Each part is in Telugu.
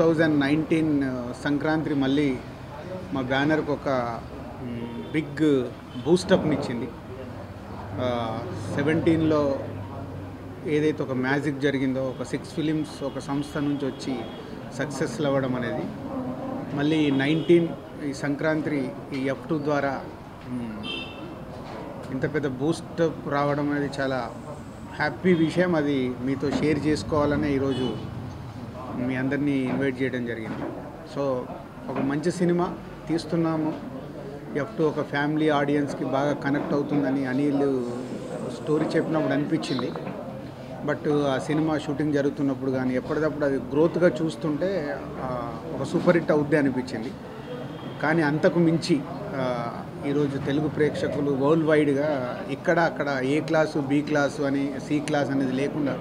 థౌజండ్ నైన్టీన్ సంక్రాంతి మళ్ళీ మా బ్యానర్కి ఒక బిగ్ బూస్టప్నిచ్చింది సెవెంటీన్లో ఏదైతే ఒక మ్యాజిక్ జరిగిందో ఒక సిక్స్ ఫిలిమ్స్ ఒక సంస్థ నుంచి వచ్చి సక్సెస్ అవ్వడం అనేది మళ్ళీ నైన్టీన్ ఈ సంక్రాంతి ఈ ఎఫ్ టూ ద్వారా మ్, ఇంత పెద్ద బూస్టప్ రావడం అనేది చాలా హ్యాపీ విషయం అది మీతో షేర్ చేసుకోవాలనే ఈరోజు మీ అందరినీ ఇన్వైట్ చేయడం జరిగింది సో ఒక మంచి సినిమా తీస్తున్నాము ఎఫ్ టూ ఒక ఫ్యామిలీ ఆడియన్స్కి బాగా కనెక్ట్ అవుతుందని అనిల్ స్టోరీ చెప్పినప్పుడు అనిపించింది బట్ ఆ సినిమా షూటింగ్ జరుగుతున్నప్పుడు కానీ ఎప్పటికప్పుడు అది గ్రోత్గా చూస్తుంటే ఆ, ఒక సూపర్ హిట్ అవుద్ది అనిపించింది కానీ అంతకు మించి ఆ, ఈరోజు తెలుగు ప్రేక్షకులు వరల్డ్ వైడ్గా ఇక్కడ అక్కడ ఏ క్లాసు బి క్లాసు అని సి క్లాస్ అనేది లేకుండా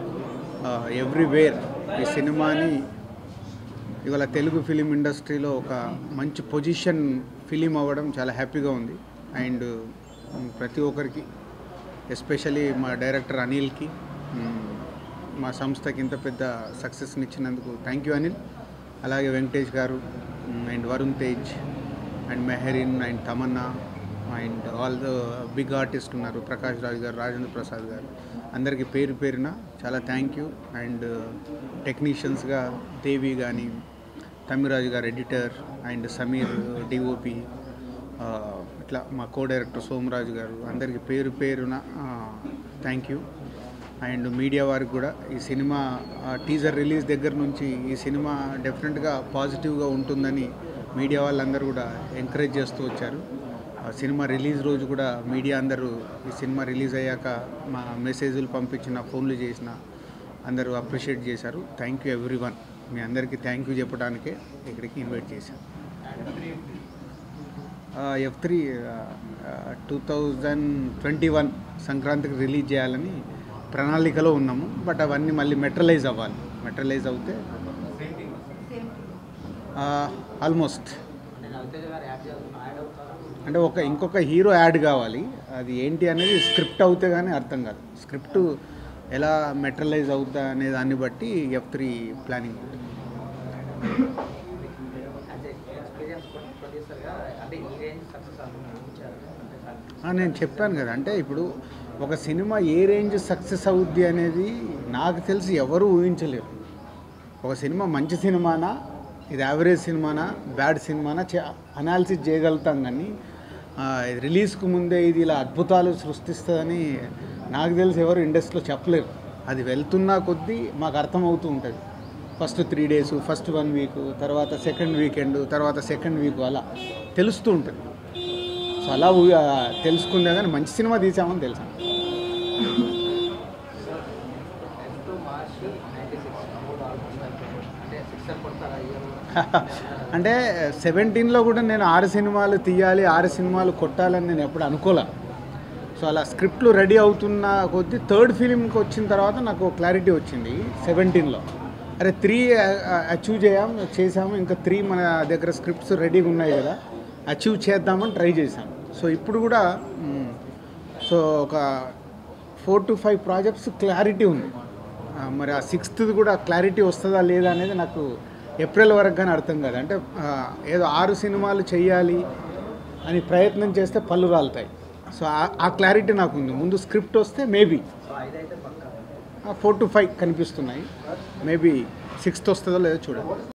ఎవ్రీవేర్ ఈ సినిమాని ఇవాళ తెలుగు ఫిలిం ఇండస్ట్రీలో ఒక మంచి పొజిషన్ ఫిలిం అవ్వడం చాలా హ్యాపీగా ఉంది అండ్ ప్రతి ఒక్కరికి ఎస్పెషలీ మా డైరెక్టర్ అనిల్కి మ్, మా సంస్థకి ఇంత పెద్ద సక్సెస్ని ఇచ్చినందుకు థ్యాంక్ యూ అనిల్ అలాగే వెంకటేష్ గారు and Varun Tej and Mehreen and Tamannaah and all the big artist ఉన్నారు ప్రకాష్ రాజ్ గారు రాజేంద్ర ప్రసాద్ గారు అందరికీ పేరు పేరున చాలా థ్యాంక్ యూ అండ్ టెక్నీషియన్స్గా దేవి కానీ తమిరాజు గారు ఎడిటర్ అండ్ సమీర్ డిఓపి ఇట్లా మా కో డైరెక్టర్ సోమరాజు గారు అందరికీ పేరు పేరున థ్యాంక్ యూ అండ్ మీడియా వారికి కూడా ఈ సినిమా టీజర్ రిలీజ్ దగ్గర నుంచి ఈ సినిమా డెఫినెట్గా పాజిటివ్గా ఉంటుందని మీడియా వాళ్ళందరూ కూడా ఎంకరేజ్ చేస్తూ వచ్చారు ఆ సినిమా రిలీజ్ రోజు కూడా మీడియా అందరూ ఈ సినిమా రిలీజ్ అయ్యాక మా మెసేజ్లు పంపించిన ఫోన్లు చేసిన అందరూ అప్రిషియేట్ చేశారు థ్యాంక్ యూ ఎవ్రీ వన్ మీ అందరికీ థ్యాంక్ యూ చెప్పడానికే ఇక్కడికి ఇన్వైట్ చేశాను F three two thousand twenty one సంక్రాంతికి రిలీజ్ చేయాలని ప్రణాళికలో ఉన్నాము బట్ అవన్నీ మళ్ళీ మెట్రలైజ్ అవ్వాలి మెట్రలైజ్ అవుతే ఆల్మోస్ట్ అంటే ఒక ఇంకొక హీరో యాడ్ కావాలి అది ఏంటి అనేది స్క్రిప్ట్ అవుతే కానీ అర్థం కాదు స్క్రిప్ట్ ఎలా మెట్రలైజ్ అవుతా అనే దాన్ని బట్టి ఎఫ్ త్రీ ప్లానింగ్ ఉంటుంది అంటే ఎక్స్పీరియన్స్ ప్రొడ్యూసర్గా అంటే ఈ రేంజ్ సక్సెస్ అనుకుంటారు ఆ, నేను చెప్పాను కదా అంటే ఇప్పుడు ఒక సినిమా ఏ రేంజ్ సక్సెస్ అవుద్ది అనేది నాకు తెలిసి ఎవరు ఊహించలేరు ఒక సినిమా మంచి సినిమానా ఇది యావరేజ్ సినిమానా బ్యాడ్ సినిమానా అనాలిసిస్ చేయగలుగుతాం కానీ ఆ, ఇది రిలీజ్కు ముందే ఇది ఇలా అద్భుతాలు సృష్టిస్తుందని నాకు తెలిసి ఎవరు ఇండస్ట్రీలో చెప్పలేరు అది వెళ్తున్నా కొద్దీ మాకు అర్థమవుతూ ఉంటుంది first three days first one week తర్వాత సెకండ్ వీకెండ్ తర్వాత సెకండ్ వీక్ అలా తెలుస్తూ ఉంటుంది సో అలా ఊ- ఆ, తెలుసుకుందే కానీ మంచి సినిమా తీసామని తెలుసా F two March ninety six మూడు ఆల్మోస్ట్ అయిపోయింది అంటే సిక్స్ కొడతారా ఇయర్ అంటే సెవెంటీన్లో కూడా నేను ఆరు సినిమాలు తీయాలి ఆరు సినిమాలు కొట్టాలని నేను ఎప్పుడు అనుకోలే సో అలా స్క్రిప్ట్లు రెడీ అవుతున్న కొద్దీ థర్డ్ ఫిలింకి వచ్చిన తర్వాత నాకు క్లారిటీ వచ్చింది సెవెంటీన్లో అరే త్రీ అచీవ్ చేయాం చేసాము ఇంకా త్రీ మన దగ్గర స్క్రిప్ట్స్ రెడీగా ఉన్నాయి కదా అచీవ్ చేద్దామని ట్రై చేశాం సో ఇప్పుడు కూడా మ్, సో ఒక four to five projects clarity ఉంది ఆ, మరి ఆ సిక్స్త్ కూడా క్లారిటీ వస్తుందా లేదా అనేది నాకు ఏప్రిల్ వరకు కానీ అర్థం కాదు అంటే ఆ, ఏదో ఆరు సినిమాలు చేయాలి అని ప్రయత్నం చేస్తే పళ్ళు రాలుతాయి సో ఆ- ఆ క్లారిటీ నాకు ఉంది ముందు స్క్రిప్ట్ వస్తే మేబీ సో ఐదైతే పక్కా ఫోర్ టు ఫైవ్ కనిపిస్తున్నాయి మేబీ సిక్స్త్ వస్తుందో లేదో చూడండి